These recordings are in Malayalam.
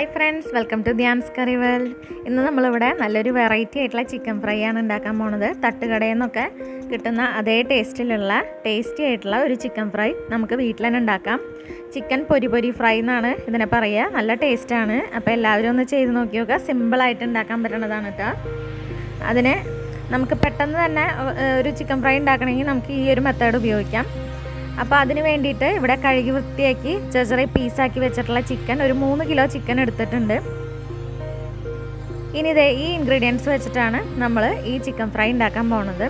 hi friends welcome to Dhyan's curry world ഇന്ന് നമ്മളിവിടെ നല്ലൊരു വെറൈറ്റി ആയിട്ടുള്ള ചിക്കൻ ഫ്രൈ ആണ് ഉണ്ടാക്കാൻ പോണത് തട്ടുകടയിൽ നിന്നൊക്കെ കിട്ടുന്ന അതേ ടേസ്റ്റിലുള്ള ടേസ്റ്റി ആയിട്ടുള്ള ഒരു ചിക്കൻ ഫ്രൈ നമുക്ക് വീട്ടിൽ തന്നെ ഉണ്ടാക്കാം ചിക്കൻ പൊരി പൊരി ഫ്രൈ എന്നാണ് ഇതിനെ പറയുക നല്ല ടേസ്റ്റാണ് അപ്പോൾ എല്ലാവരും ഒന്ന് ചെയ്ത് നോക്കി നോക്കുക സിമ്പിളായിട്ട് ഉണ്ടാക്കാൻ പറ്റുന്നതാണ് കേട്ടോ അതിന് നമുക്ക് പെട്ടെന്ന് തന്നെ ഏഹ്, ഒരു ചിക്കൻ ഫ്രൈ ഉണ്ടാക്കണമെങ്കിൽ നമുക്ക് ഈ ഒരു മെത്തേഡ് ഉപയോഗിക്കാം അപ്പോൾ അതിന് വേണ്ടിയിട്ട് ഇവിടെ കഴുകി വൃത്തിയാക്കി ചെറിയ ചെറിയ പീസാക്കി വെച്ചിട്ടുള്ള ചിക്കൻ ഒരു മൂന്ന് കിലോ ചിക്കൻ എടുത്തിട്ടുണ്ട് ഇനി ഇതേ ഈ ഇൻഗ്രീഡിയൻസ് വെച്ചിട്ടാണ് നമ്മൾ ഈ ചിക്കൻ ഫ്രൈ ഉണ്ടാക്കാൻ പോണത്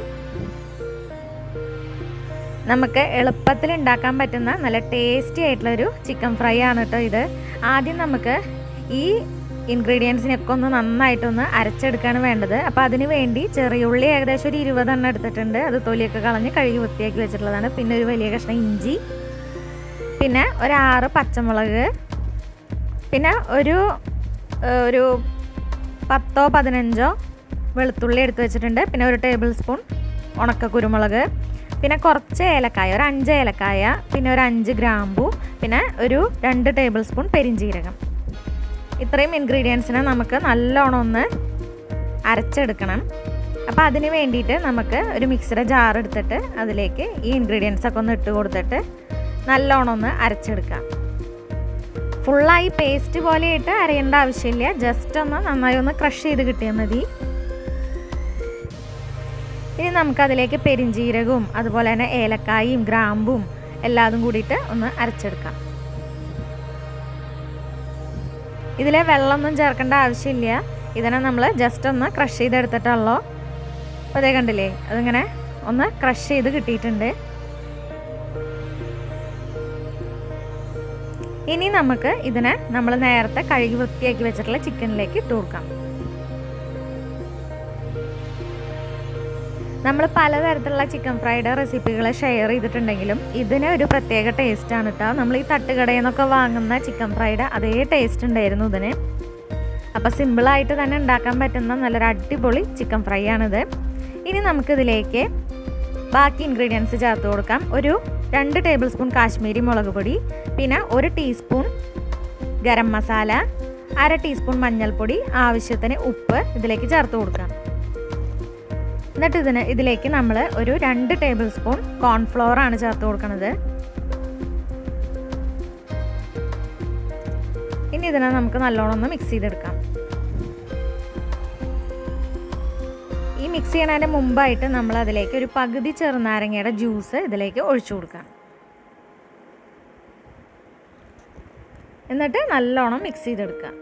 നമുക്ക് എളുപ്പത്തിൽ ഉണ്ടാക്കാൻ പറ്റുന്ന നല്ല ടേസ്റ്റി ആയിട്ടുള്ളൊരു ചിക്കൻ ഫ്രൈ ആണ് കേട്ടോ ഇത് ആദ്യം നമുക്ക് ഈ ഇൻഗ്രീഡിയൻസിനൊക്കെ ഒന്ന് നന്നായിട്ടൊന്ന് അരച്ചെടുക്കുകയാണ് വേണ്ടത് അപ്പോൾ അതിന് വേണ്ടി ചെറിയുള്ളി ഏകദേശം ഒരു ഇരുപതെണ്ണം എടുത്തിട്ടുണ്ട് അത് തൊലിയൊക്കെ കളഞ്ഞ് കഴുകി വൃത്തിയാക്കി വെച്ചിട്ടുള്ളതാണ് പിന്നെ ഒരു വലിയ കഷ്ണം ഇഞ്ചി പിന്നെ ഒരു ആറ് പച്ചമുളക് പിന്നെ ഒരു ഏഹ്, ഒരു പത്തോ പതിനഞ്ചോ വെളുത്തുള്ളി എടുത്ത് വെച്ചിട്ടുണ്ട് പിന്നെ ഒരു ടേബിൾ സ്പൂൺ ഉണക്ക കുരുമുളക് പിന്നെ കുറച്ച് ഏലക്കായ ഒരു അഞ്ച് ഏലക്കായ പിന്നെ ഒരു അഞ്ച് ഗ്രാമ്പു പിന്നെ ഒരു രണ്ട് ടേബിൾ സ്പൂൺ പെരിഞ്ജീരകം ഇത്രയും ഇൻഗ്രീഡിയൻസിനെ നമുക്ക് നല്ലോണം ഒന്ന് അരച്ചെടുക്കണം അപ്പോൾ അതിന് വേണ്ടിയിട്ട് നമുക്ക് ഒരു മിക്സിയുടെ ജാർ എടുത്തിട്ട് അതിലേക്ക് ഈ ഇൻഗ്രീഡിയൻസ് ഒക്കെ ഒന്ന് ഇട്ട് കൊടുത്തിട്ട് നല്ലോണം ഒന്ന് അരച്ചെടുക്കാം ഫുള്ളായി പേസ്റ്റ് പോലെയായിട്ട് അരയേണ്ട ആവശ്യമില്ല ജസ്റ്റ് ഒന്ന് നന്നായി ഒന്ന് ക്രഷ് ചെയ്ത് കിട്ടിയാൽ മതി ഇനി നമുക്കതിലേക്ക് പെരിഞ്ജീരകവും അതുപോലെ തന്നെ ഏലക്കായും ഗ്രാമ്പും എല്ലാതും കൂടിയിട്ട് ഒന്ന് അരച്ചെടുക്കാം ഇതിൽ വെള്ളമൊന്നും ചേർക്കേണ്ട ആവശ്യമില്ല ഇതിനെ നമ്മൾ ജസ്റ്റ് ഒന്ന് ക്രഷ് ചെയ്തെടുത്തിട്ടുള്ളൂ അപ്പോൾ അതേ കണ്ടില്ലേ അതിങ്ങനെ ഒന്ന് ക്രഷ് ചെയ്ത് കിട്ടിയിട്ടുണ്ട് ഇനി നമുക്ക് ഇതിനെ നമ്മൾ നേരത്തെ കഴുകി വൃത്തിയാക്കി വെച്ചിട്ടുള്ള ചിക്കനിലേക്ക് ഇട്ട് കൊടുക്കാം നമ്മൾ പലതരത്തിലുള്ള ചിക്കൻ ഫ്രൈഡ് റെസിപ്പികൾ ഷെയർ ചെയ്തിട്ടുണ്ടെങ്കിലും ഇതിന് ഒരു പ്രത്യേക ടേസ്റ്റ് ആണ് കേട്ടോ നമ്മൾ ഈ തട്ടുകടയിൽ നിന്നൊക്കെ വാങ്ങുന്ന ചിക്കൻ ഫ്രൈഡ് അതേ ടേസ്റ്റ് ഉണ്ടായിരുന്നു ഇതിന് അപ്പോൾ സിമ്പിളായിട്ട് തന്നെ ഉണ്ടാക്കാൻ പറ്റുന്ന നല്ലൊരു അടിപൊളി ചിക്കൻ ഫ്രൈ ആണിത് ഇനി നമുക്കിതിലേക്ക് ബാക്കി ഇൻഗ്രീഡിയൻസ് ചേർത്ത് കൊടുക്കാം ഒരു രണ്ട് ടേബിൾ സ്പൂൺ കാശ്മീരി മുളക് പൊടി പിന്നെ ഒരു ടീസ്പൂൺ ഗരം മസാല അര ടീസ്പൂൺ മഞ്ഞൾപ്പൊടി ആവശ്യത്തിന് ഉപ്പ് ഇതിലേക്ക് ചേർത്ത് കൊടുക്കാം എന്നിട്ട് ഇതിന് ഇതിലേക്ക് നമ്മൾ ഒരു രണ്ട് ടേബിൾ സ്പൂൺ കോൺഫ്ലോർ ആണ് ചേർത്ത് കൊടുക്കുന്നത് ഇനി ഇതിനെ നമുക്ക് നല്ലോണം ഒന്ന് മിക്സ് ചെയ്തെടുക്കാം ഈ മിക്സ് ചെയ്യണതിന് മുമ്പായിട്ട് നമ്മൾ അതിലേക്ക് ഒരു പകുതി ചെറുനാരങ്ങയുടെ ജ്യൂസ് ഇതിലേക്ക് ഒഴിച്ചു കൊടുക്കാം എന്നിട്ട് നല്ലോണം മിക്സ് ചെയ്തെടുക്കാം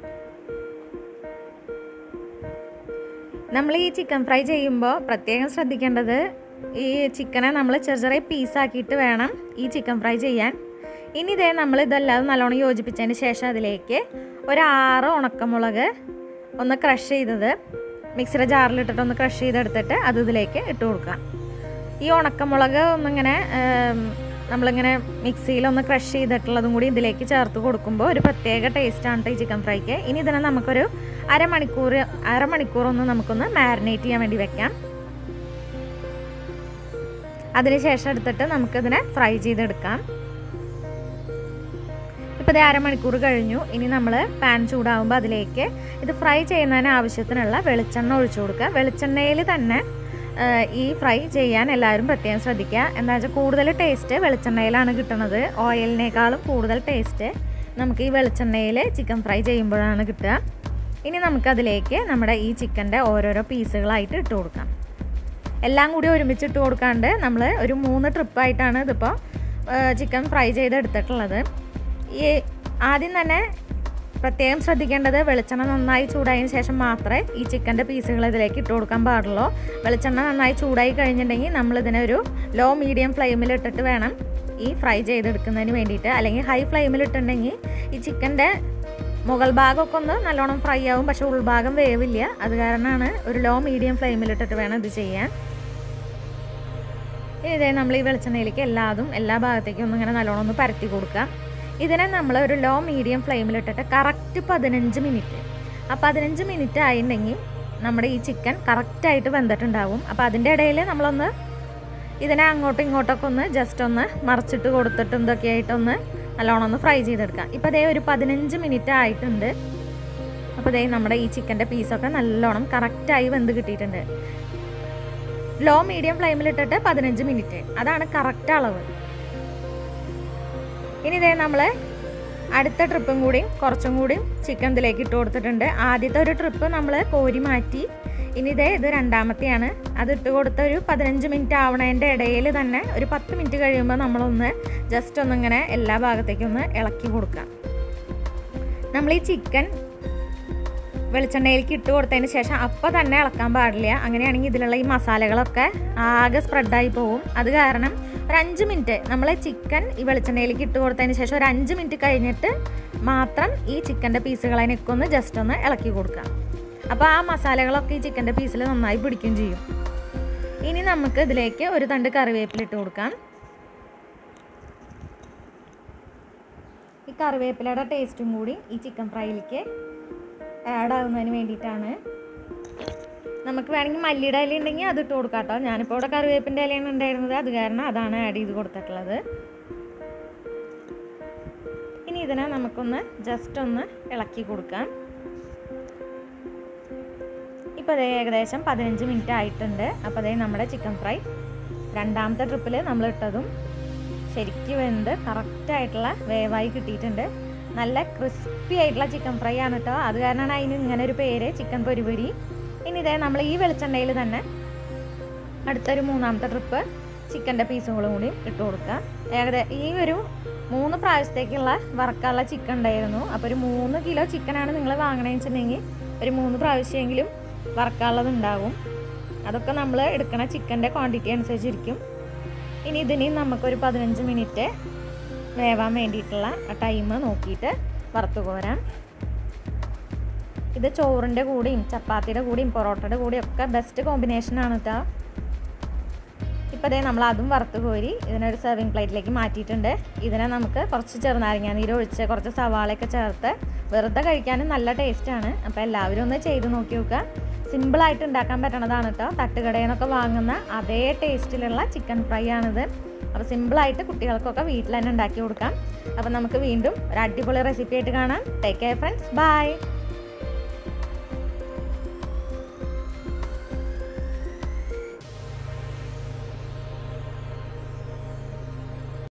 നമ്മൾ ഈ ചിക്കൻ ഫ്രൈ ചെയ്യുമ്പോൾ പ്രത്യേകം ശ്രദ്ധിക്കേണ്ടത് ഈ ചിക്കനെ നമ്മൾ ചെറിയ ചെറിയ പീസാക്കിയിട്ട് വേണം ഈ ചിക്കൻ ഫ്രൈ ചെയ്യാൻ ഇനി ഇതേ നമ്മൾ ഇതെല്ലാം നല്ലോണം യോജിപ്പിച്ചതിന് ശേഷം അതിലേക്ക് ഒരു ആറ് ഉണക്കമുളക് ഒന്ന് ക്രഷ് ചെയ്തത് മിക്സിയുടെ ജാറിലിട്ടിട്ട് ഒന്ന് ക്രഷ് ചെയ്തെടുത്തിട്ട് അത് ഇതിലേക്ക് ഇട്ട് കൊടുക്കാം ഈ ഉണക്കമുളക് ഒന്നിങ്ങനെ ഏം, നമ്മളിങ്ങനെ മിക്സിയിൽ ഒന്ന് ക്രഷ് ചെയ്തിട്ടുള്ളതും കൂടി ഇതിലേക്ക് ചേർത്ത് കൊടുക്കുമ്പോൾ ഒരു പ്രത്യേക ടേസ്റ്റാണ് ഈ ചിക്കൻ ഫ്രൈക്ക് ഇനി ഇതിനെ നമുക്കൊരു അരമണിക്കൂർ അരമണിക്കൂർ ഒന്ന് നമുക്കൊന്ന് മാരിനേറ്റ് ചെയ്യാൻ വേണ്ടി വെക്കാം അതിനുശേഷം എടുത്തിട്ട് നമുക്കിതിനെ ഫ്രൈ ചെയ്തെടുക്കാം ഇപ്പോൾ ഇത് അരമണിക്കൂർ കഴിഞ്ഞു ഇനി നമ്മൾ പാൻ ചൂടാകുമ്പോൾ അതിലേക്ക് ഇത് ഫ്രൈ ചെയ്യുന്നതിന് ആവശ്യത്തിനുള്ള വെളിച്ചെണ്ണ ഒഴിച്ചു കൊടുക്കുക വെളിച്ചെണ്ണയിൽ തന്നെ ആ, ഈ ഫ്രൈ ചെയ്യാൻ എല്ലാവരും പ്രത്യേകം ശ്രദ്ധിക്കുക എന്താ വെച്ചാൽ കൂടുതൽ ടേസ്റ്റ് വെളിച്ചെണ്ണയിലാണ് കിട്ടുന്നത് ഓയിലിനേക്കാളും കൂടുതൽ ടേസ്റ്റ് നമുക്ക് ഈ വെളിച്ചെണ്ണയിൽ ചിക്കൻ ഫ്രൈ ചെയ്യുമ്പോഴാണ് കിട്ടുക ഇനി നമുക്കതിലേക്ക് നമ്മുടെ ഈ ചിക്കൻ്റെ ഓരോരോ പീസുകളായിട്ട് ഇട്ട് കൊടുക്കാം എല്ലാം കൂടി ഒരുമിച്ച് ഇട്ട് കൊടുക്കാണ്ട് നമ്മൾ ഒരു മൂന്ന് ട്രിപ്പായിട്ടാണ് ഇതിപ്പോൾ ചിക്കൻ ഫ്രൈ ചെയ്തെടുത്തിട്ടുള്ളത് ഈ ആദ്യം തന്നെ പ്രത്യേകം ശ്രദ്ധിക്കേണ്ടത് വെളിച്ചെണ്ണ നന്നായി ചൂടായതിന് ശേഷം മാത്രമേ ഈ ചിക്കൻ്റെ പീസുകൾ ഇതിലേക്ക് ഇട്ട് കൊടുക്കാൻ പാടുള്ളൂ വെളിച്ചെണ്ണ നന്നായി ചൂടായി കഴിഞ്ഞിട്ടുണ്ടെങ്കിൽ നമ്മൾ ഇതിനെ ഒരു ലോ മീഡിയം ഫ്ലെയിമിൽ ഇട്ടിട്ട് വേണം ഈ ഫ്രൈ ചെയ്തെടുക്കുന്നതിന് വേണ്ടിയിട്ട് അല്ലെങ്കിൽ ഹൈ ഫ്ലെയിമിൽ ഇട്ടിട്ടുണ്ടെങ്കിൽ ഈ ചിക്കൻ്റെ മുകൾ ഭാഗമൊക്കെ ഒന്ന് നല്ലോണം ഫ്രൈ ആവും പക്ഷേ ഉൾഭാഗം വേവില്ല അത് കാരണമാണ് ഒരു ലോ മീഡിയം ഫ്ലെയിമിൽ ഇട്ടിട്ട് വേണം ഇത് ചെയ്യാൻ ഇനി ഇതേ നമ്മൾ ഈ വെളിച്ചെണ്ണയിലേക്ക് എല്ലാതും എല്ലാ ഭാഗത്തേക്കും ഒന്ന് ഇങ്ങനെ നല്ലോണം ഒന്ന് പരത്തി കൊടുക്കുക ഇതിനെ നമ്മൾ ഒരു ലോ മീഡിയം ഫ്ലെയിമിലിട്ടിട്ട് കറക്റ്റ് പതിനഞ്ച് മിനിറ്റ് ആ പതിനഞ്ച് മിനിറ്റ് ആയിട്ടുണ്ടെങ്കിൽ നമ്മുടെ ഈ ചിക്കൻ കറക്റ്റായിട്ട് വെന്തിട്ടുണ്ടാവും അപ്പോൾ അതിൻ്റെ ഇടയിൽ നമ്മളൊന്ന് ഇതിനെ അങ്ങോട്ടും ഇങ്ങോട്ടൊക്കെ ഒന്ന് ജസ്റ്റ് ഒന്ന് മറിച്ചിട്ട് കൊടുത്തിട്ട് എന്തൊക്കെ ആയിട്ടൊന്ന് നല്ലോണം ഒന്ന് ഫ്രൈ ചെയ്തെടുക്കാം ഇപ്പോൾ അതേ ഒരു പതിനഞ്ച് മിനിറ്റ് ആയിട്ടുണ്ട് അപ്പോൾ അതേ നമ്മുടെ ഈ ചിക്കൻ്റെ പീസൊക്കെ നല്ലോണം കറക്റ്റായി വെന്ത് കിട്ടിയിട്ടുണ്ട് ലോ മീഡിയം ഫ്ലെയിമിലിട്ടിട്ട് പതിനഞ്ച് മിനിറ്റ് അതാണ് കറക്റ്റ് അളവ് ഇനി ഇതേ നമ്മൾ അടുത്ത ട്രിപ്പും കൂടി കുറച്ചും കൂടി ചിക്കൻ ഇതിലേക്ക് ഇട്ട് കൊടുത്തിട്ടുണ്ട് ആദ്യത്തെ ഒരു ട്രിപ്പ് നമ്മൾ കോരി മാറ്റി ഇനി ഇതേ ഇത് രണ്ടാമത്തെയാണ് അത് ഇട്ട് കൊടുത്ത ഒരു പതിനഞ്ച് മിനിറ്റ് ആവണതിൻ്റെ ഇടയിൽ തന്നെ ഒരു പത്ത് മിനിറ്റ് കഴിയുമ്പോൾ നമ്മളൊന്ന് ജസ്റ്റ് ഒന്നിങ്ങനെ എല്ലാ ഭാഗത്തേക്കും ഒന്ന് ഇളക്കി കൊടുക്കാം നമ്മൾ ഈ ചിക്കൻ വെളിച്ചെണ്ണയിലേക്ക് ഇട്ട് കൊടുത്തതിന് ശേഷം അപ്പം തന്നെ ഇളക്കാൻ പാടില്ല അങ്ങനെയാണെങ്കിൽ ഇതിലുള്ള ഈ മസാലകളൊക്കെ ആകെ സ്പ്രെഡായി പോകും അത് കാരണം ഒരു അഞ്ച് മിനിറ്റ് നമ്മൾ ചിക്കൻ ഈ വെളിച്ചെണ്ണയിലേക്ക് ഇട്ട് കൊടുത്തതിന് ശേഷം ഒരു അഞ്ച് മിനിറ്റ് കഴിഞ്ഞിട്ട് മാത്രം ഈ ചിക്കൻ്റെ പീസുകളതിനൊക്കെ ഒന്ന് ജസ്റ്റ് ഒന്ന് ഇളക്കി കൊടുക്കാം അപ്പോൾ ആ മസാലകളൊക്കെ ഈ ചിക്കൻ്റെ പീസിൽ നന്നായി പിടിക്കുകയും ചെയ്യും ഇനി നമുക്ക് ഇതിലേക്ക് ഒരു തണ്ട് കറിവേപ്പില ഇട്ട് കൊടുക്കാം ഈ കറിവേപ്പിലയുടെ ടേസ്റ്റും കൂടി ഈ ചിക്കൻ ഫ്രൈയിലേക്ക് ആഡ് ആവുന്നതിന് വേണ്ടിയിട്ടാണ് നമുക്ക് വേണമെങ്കിൽ മല്ലിയുടെ ഇല ഉണ്ടെങ്കിൽ അത് ഇട്ട് കൊടുക്കാം കേട്ടോ ഞാനിപ്പോൾ ഇവിടെ കറിവേപ്പിൻ്റെ ഇലയാണ് ഉണ്ടായിരുന്നത് അത് കാരണം അതാണ് ആഡ് ചെയ്ത് കൊടുത്തിട്ടുള്ളത് ഇനി ഇതിനെ നമുക്കൊന്ന് ജസ്റ്റ് ഒന്ന് ഇളക്കി കൊടുക്കാം ഇപ്പോൾ അതേ ഏകദേശം പതിനഞ്ച് മിനിറ്റ് ആയിട്ടുണ്ട് അപ്പോൾ അതേ നമ്മുടെ ചിക്കൻ ഫ്രൈ രണ്ടാമത്തെ ട്രിപ്പിൽ നമ്മൾ ഇട്ടതും ശരിക്കും വെന്ത് കറക്റ്റായിട്ടുള്ള വേവായി കിട്ടിയിട്ടുണ്ട് നല്ല ക്രിസ്പി ആയിട്ടുള്ള ചിക്കൻ ഫ്രൈ ആണ് കേട്ടോ അത് കാരണമാണ് അതിന് ഇങ്ങനെ ഒരു പേര് ചിക്കൻ പൊരിപൊരി ഇനി ഇതേ നമ്മൾ ഈ വെളിച്ചെണ്ണയിൽ തന്നെ അടുത്തൊരു മൂന്നാമത്തെ ട്രിപ്പ് ചിക്കൻ്റെ പീസുകളും കൂടി ഇട്ട് കൊടുക്കുക ഏകദേശം ഈ ഒരു മൂന്ന് പ്രാവശ്യത്തേക്കുള്ള വറക്കാനുള്ള ചിക്കൻ ഉണ്ടായിരുന്നു അപ്പോൾ ഒരു മൂന്ന് കിലോ ചിക്കനാണ് നിങ്ങൾ വാങ്ങണമെന്ന് വെച്ചിട്ടുണ്ടെങ്കിൽ ഒരു മൂന്ന് പ്രാവശ്യമെങ്കിലും വറക്കാനുള്ളത് ഉണ്ടാവും അതൊക്കെ നമ്മൾ എടുക്കണ ചിക്കൻ്റെ ക്വാണ്ടിറ്റി അനുസരിച്ചിരിക്കും ഇനി ഇതിന് നമുക്കൊരു പതിനഞ്ച് മിനിറ്റ് വേവാൻ വേണ്ടിയിട്ടുള്ള ടൈം നോക്കിയിട്ട് വറുത്ത് കോരാം ഇത് ചോറിൻ്റെ കൂടെയും ചപ്പാത്തിയുടെ കൂടെയും പൊറോട്ടയുടെ കൂടെയും ഒക്കെ ബെസ്റ്റ് കോമ്പിനേഷനാണ് കേട്ടോ ഇപ്പോൾ അതേ നമ്മൾ അതും വറുത്ത് കോരി ഇതിനൊരു സെർവിങ് പ്ലേറ്റിലേക്ക് മാറ്റിയിട്ടുണ്ട് ഇതിനെ നമുക്ക് കുറച്ച് ചെറുനാരങ്ങ നീര് ഒഴിച്ച് കുറച്ച് സവാളയൊക്കെ ചേർത്ത് വെറുതെ കഴിക്കാനും നല്ല ടേസ്റ്റാണ് അപ്പോൾ എല്ലാവരും ഒന്ന് ചെയ്ത് നോക്കി നോക്കുക സിമ്പിളായിട്ട് ഉണ്ടാക്കാൻ പറ്റണതാണ് കേട്ടോ തട്ടുകടയിൽ നിന്നൊക്കെ വാങ്ങുന്ന അതേ ടേസ്റ്റിലുള്ള ചിക്കൻ ഫ്രൈ ആണിത് അപ്പോൾ സിമ്പിളായിട്ട് കുട്ടികൾക്കൊക്കെ വീട്ടിൽ തന്നെ ഉണ്ടാക്കി കൊടുക്കാം അപ്പോൾ നമുക്ക് വീണ്ടും ഒരു അടിപൊളി റെസിപ്പി ആയിട്ട് കാണാം ടേക്ക് കെയർ ഫ്രണ്ട്സ് ബൈ